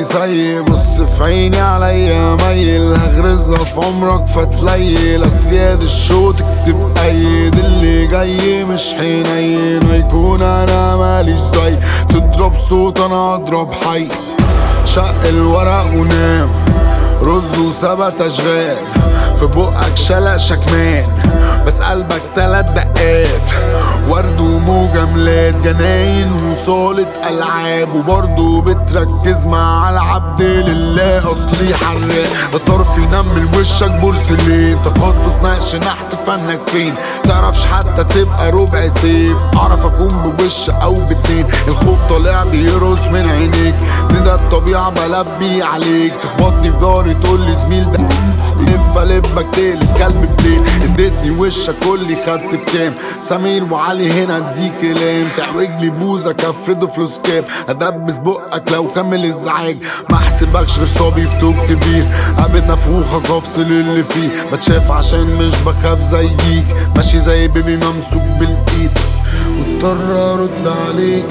زي بص في عيني عليا ميل هغرزها في عمرك فتليل اسياد الشو تكتب ايد اللي جاي مش حنين هيكون انا ماليش زي تضرب صوت انا اضرب حي شق الورق ونام رز وسبت اشغال في بقك شلق شكمان بس قلبك تلات دقات ورد ومجاملات جناين وصالة ألعاب وبرضه بتركز مع العبد لله أصلي حراق ده طرف ينمل وشك بورسلين تخصص نقش نحت فنك فين تعرفش حتى تبقى ربع سيف أعرف أكون بوش أو باتنين الخوف طالع بيرقص من عينيك ندى الطبيعة بلبي عليك تخبطني في داري تقولي زميل ده لف لبك تقلب كلب بليل اديتني وشك قولي خدت بكام سمير وعلي هنا اديك كلام تعوج لي بوزك افرده فلوس كام ادبس بقك لو كمل ازعاج ما احسبكش غير صبي في توب كبير قابل نفوخك افصل اللي فيه بتشاف عشان مش بخاف زيك ماشي زي بيبي ممسوك بالايد مضطر ارد عليك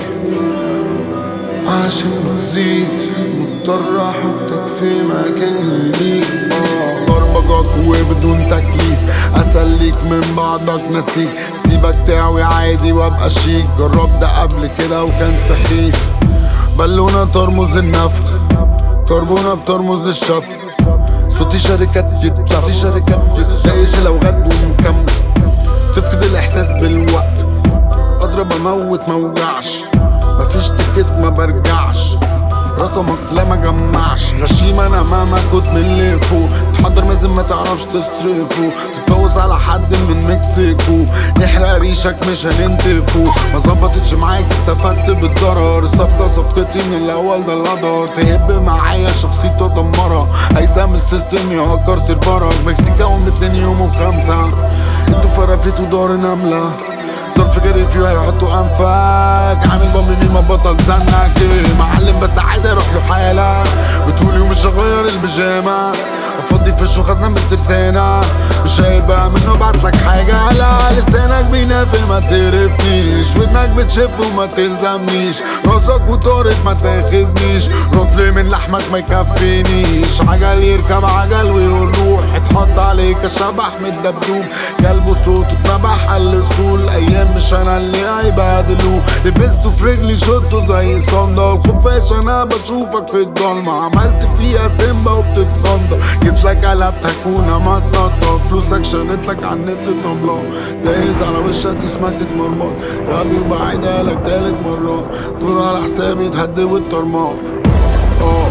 عشان بتزيد مضطر احطك في مكان ليك اه ضربك وبدون تكليف اسليك من بعضك نسيك سيبك تعوي عادي وابقى شيك جرب ده قبل كده وكان سخيف بالونة ترمز للنفخ كربونة بترمز للشفق صوتي شركات جد صوتي شركات جد دايس لو غد ومكمل تفقد الاحساس بالوقت اضرب اموت موجعش مفيش تيكت ما برجعش رقمك لا ما جمعش غشيم انا مهما كنت من اللي فوق تحضر مازن ما تعرفش تصرفه تتجوز على حد من مكسيكو نحرق ريشك مش هننتفو ما ظبطتش معاك استفدت بالضرر الصفقة صفقتي من الاول ده القدر تهب معايا شخصيته دمرها هيسام السيستم يهكر سيرفرك مكسيكا ام اتنين يوم وخمسة انتوا فرفتوا دار نملة صرف جري فيه هيحطوا انفاك عامل بامبي بيه ما بطل زنك إيه معلم بس عادي اروح له حالا بتقولي ومش هغير البيجامه افضي في الشو خزنة من الترسانة مش هيبقى منه بعتلك حاجة لا لسانك بينافي ما تقرفنيش ودنك بتشف وما تلزمنيش راسك وطارت ما تاخذنيش رطل من لحمك ما يكفينيش عجل يركب عجل ويقول روح اتحط عليك شبح من الدبدوب قلبه صوته اتنبح على الاصول ايام مش انا اللي هيبهدلوه لبسته في رجلي شطه زي صندل خفاش انا بشوفك في الضلمة عملت فيها سيمبا وبتتغندر جيت لك قلبت هكونة ما تنطف فلوسك شريت لك على النت طبلة دايس على وشك اسمك اتمرمط غبي وبعيدها لك تالت مرة دور على حسابي تهدي والطرماخ اه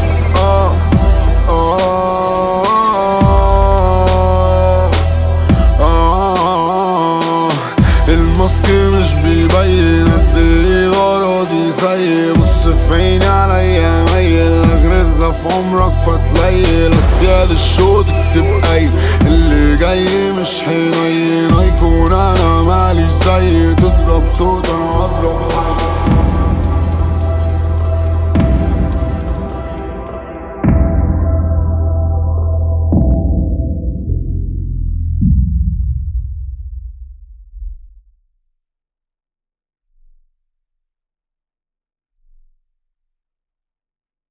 اه اه آه الماسك مش بيبين قد ايه غراضي زي بص في عيني عليا ميل اغرزها في عمرك فتليل اسياد الشو تكتب اي اللي جاي مش حنين هيكون